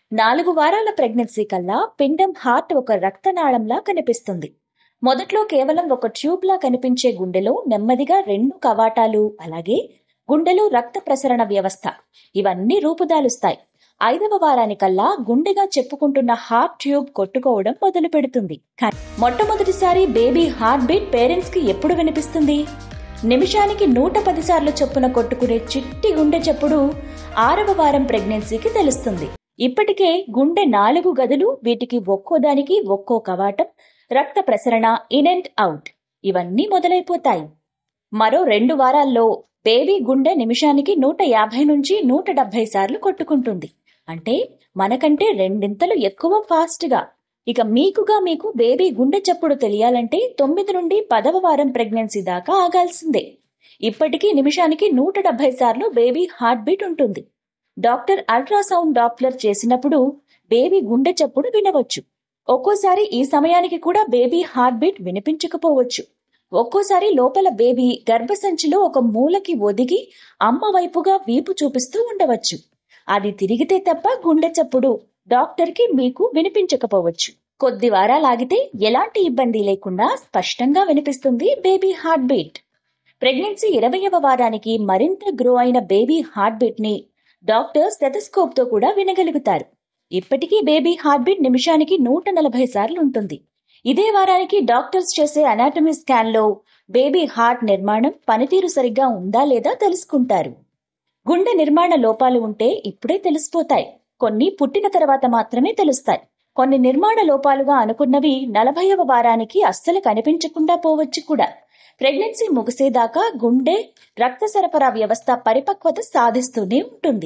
నాలుగు వారాల ప్రెగ్నెన్సీ కల్లా పిండం హార్ట్ ఒక రక్తనాళంలా కనిపిస్తుంది మొదట్లో కేవలం ఒక ట్యూబ్లా కనిపించే గుండెలో నెమ్మదిగా రెండు కవాటాలు అలాగే గుండెలో రక్త ప్రసరణ వ్యవస్థ ఇవన్నీ రూపుదాలుస్తాయి ఐదవ వారానికల్లా గుండెగా చెప్పుకుంటున్న హార్ట్ ట్యూబ్ కొట్టుకోవడం మొదలు పెడుతుంది కానీ మొట్టమొదటిసారి బేబీ హార్ట్ బీట్ పేరెంట్స్ కి ఎప్పుడు వినిపిస్తుంది నిమిషానికి నూట పది సార్లు చొప్పున కొట్టుకునే చిట్టి గుండె చప్పుడు ఆరవ వారం ప్రెగ్నెన్సీకి తెలుస్తుంది ఇప్పటికే గుండె నాలుగు గదులు వీటికి ఒక్కో దానికి ఒక్కో కవాటం రక్త ప్రసరణ ఇన్ అండ్ అవుట్ ఇవన్నీ మొదలైపోతాయి మరో రెండు వారాల్లో బేబీ గుండె నిమిషానికి నూట యాభై నుంచి నూట డెబ్బై సార్లు కొట్టుకుంటుంది అంటే మనకంటే రెండింతలు ఎక్కువ ఫాస్ట్గా ఇక మీకుగా మీకు బేబీ గుండె చప్పుడు తెలియాలంటే తొమ్మిది నుండి పదవ వారం ప్రెగ్నెన్సీ దాకా ఆగాల్సిందే ఇప్పటికీ నిమిషానికి నూట డెబ్బై సార్లు బేబీ హార్ట్ బీట్ ఉంటుంది డాక్టర్ అల్ట్రాసౌండ్ డాప్లర్ చేసినప్పుడు బేబీ గుండె చప్పుడు వినవచ్చు ఒక్కోసారి ఈ సమయానికి కూడా బేబీ హార్ట్ బీట్ వినిపించకపోవచ్చు ఒక్కోసారి లోపల బేబీ గర్భసంచిలో ఒక మూలకి ఒదిగి అమ్మ వైపుగా వీపు చూపిస్తూ ఉండవచ్చు అది తిరిగితే తప్ప గుండె చప్పుడు డాక్టర్కి మీకు వినిపించకపోవచ్చు కొద్ది వారాలాగితే ఎలాంటి ఇబ్బంది లేకుండా స్పష్టంగా వినిపిస్తుంది బేబీ హార్ట్ బీట్ ప్రెగ్నెన్సీ ఇరవయవ వారానికి మరింత గ్రో అయిన బేబీ హార్ట్ బీట్ ని డాక్టర్ స్టెథస్కోప్ తో కూడా వినగలుగుతారు ఇప్పటికీ బేబీ హార్ట్ బీట్ నిమిషానికి నూట నలభై సార్లు ఉంటుంది ఇదే వారానికి డాక్టర్స్ చేసే అనాటమీ స్కాన్ లో బేబీ హార్ట్ నిర్మాణం పనితీరు సరిగ్గా ఉందా లేదా తెలుసుకుంటారు గుండె నిర్మాణ లోపాలు ఉంటే ఇప్పుడే తెలిసిపోతాయి కొన్ని పుట్టిన తర్వాత మాత్రమే తెలుస్తాయి కొన్ని నిర్మాణ లోపాలుగా అనుకున్నవి నలభైవ వారానికి అస్సలు కనిపించకుండా పోవచ్చు కూడా ప్రెగ్నెన్సీ ముగిసేదాకా గుండె రక్త సరఫరా వ్యవస్థ పరిపక్వత సాధిస్తూనే ఉంటుంది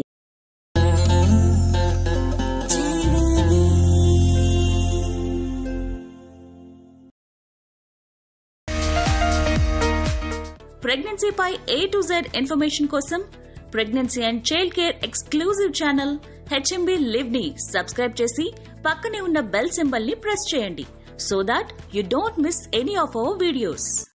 ప్రెగ్నెన్సీపై ఏ టు జెడ్ ఇన్ఫర్మేషన్ కోసం pregnancy and child care exclusive channel HMB live ని సబ్స్క్రైబ్ చేసి పక్కనే ఉన్న బెల్ సింబల్ ని ప్రెస్ చేయండి so that you don't miss any of our videos